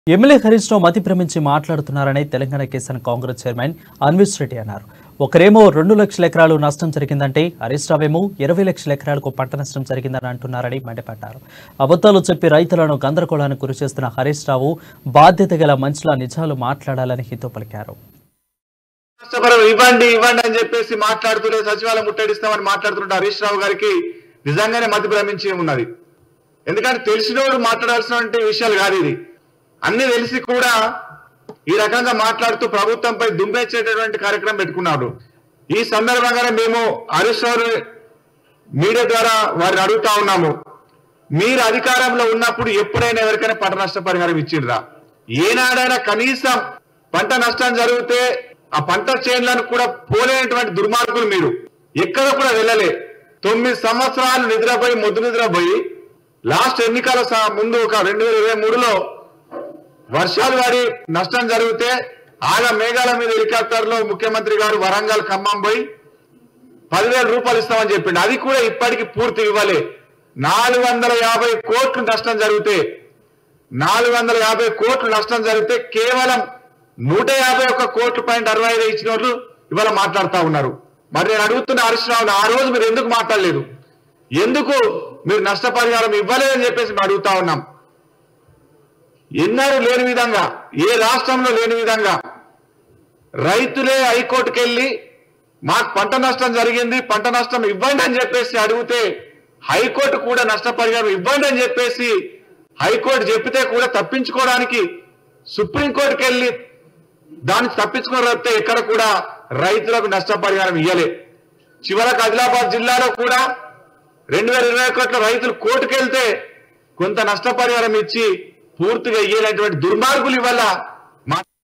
MLA Harish రావు మతి భ్రమించి మాట్లాడుతున్నారని తెలంగాణ కేసన్ కాంగ్రెస్ చైర్మన్ అన్విష్ రెడ్డి అన్నారు ఒకరేమో రెండు లక్షల ఎకరాలు నష్టం జరిగిందంటే హరీష్ రావేమో ఇరవై లక్షల ఎకరాలకు పంట నష్టం జరిగిందని అంటున్నారని మండిపడ్డారు అబద్ధాలు చెప్పి రైతులను గందరగోళానికి గురి చేస్తున్న హరీష్ రావు బాధ్యత గల మనుషుల నిజాలు మాట్లాడాలని హితో పలికారు నష్టపరం ఇవ్వండి ఇవ్వండి అని చెప్పేసి మాట్లాడుతూనే సచివాలయం ముట్టడిస్తామని మాట్లాడుతుంటే హరీష్ రావు గారికి నిజంగానే మతి భ్రమించి ఉన్నది ఎందుకంటే తెలిసినోడు మాట్లాడాల్సిన విషయాలు కాదు ఇది అన్ని తెలిసి కూడా ఈ రకంగా మాట్లాడుతూ ప్రభుత్వంపై దుంపెచ్చేటటువంటి కార్యక్రమం పెట్టుకున్నాడు ఈ సందర్భంగానే మేము హరీష్ రావు మీడియా ద్వారా వారిని అడుగుతా ఉన్నాము మీరు అధికారంలో ఉన్నప్పుడు ఎప్పుడైనా ఎవరికైనా పంట నష్టపరిహారం ఇచ్చిండ్రా ఏనాడైనా కనీసం పంట నష్టం జరిగితే ఆ పంట చేనులను కూడా పోలేనటువంటి దుర్మార్గులు మీరు ఎక్కడ కూడా వెళ్ళలే తొమ్మిది సంవత్సరాలు నిద్రపోయి మొద్దు నిద్రపోయి లాస్ట్ ఎన్నికల స- ముందు ఒక రెండు వేల ఇరవై మూడులో వర్షాలు పడి నష్టం జరిగితే ఆగా మేఘాల మీద హెలికాప్టర్ లో ముఖ్యమంత్రి గారు వరంగల్ ఖమ్మం పోయి పదివేల రూపాయలు ఇస్తామని చెప్పిండు అది కూడా ఇప్పటికి పూర్తి ఇవ్వలే నాలుగు వందల యాభై కోట్లు నష్టం జరిగితే నాలుగు వందల యాభై కోట్లు నష్టం జరిగితే కేవలం నూట యాభై ఒక్క కోట్ల పాయింట్ అరవై ఐదు ఇచ్చిన వాళ్ళు ఇవాళ మాట్లాడుతా ఉన్నారు మరి నేను అడుగుతున్న హరీష్ రావుని ఆ రోజు మీరు ఎందుకు మాట్లాడలేదు ఎందుకు మీరు నష్టపరిహారం ఇవ్వలేదని చెప్పేసి మేము అడుగుతా ఉన్నాం ఎన్నడూ లేని విధంగా ఏ రాష్ట్రంలో లేని విధంగా రైతులే హైకోర్టుకి వెళ్ళి మాకు పంట నష్టం జరిగింది పంట నష్టం ఇవ్వండి అని చెప్పేసి అడిగితే హైకోర్టు కూడా నష్టపరిహారం ఇవ్వండి అని చెప్పేసి హైకోర్టు చెప్పితే కూడా తప్పించుకోవడానికి సుప్రీంకోర్టుకి వెళ్ళి దాన్ని తప్పించుకోకపోతే ఎక్కడ కూడా రైతులకు నష్టపరిహారం ఇయ్యలే చివరకు ఆదిలాబాద్ జిల్లాలో కూడా రెండు వేల ఇరవై ఒకటిలో రైతులు కోర్టుకు వెళ్తే కొంత నష్టపరిహారం ఇచ్చి పూర్తిగా ఇయ్యలేటువంటి దుర్మార్గులు ఇవల్ల మా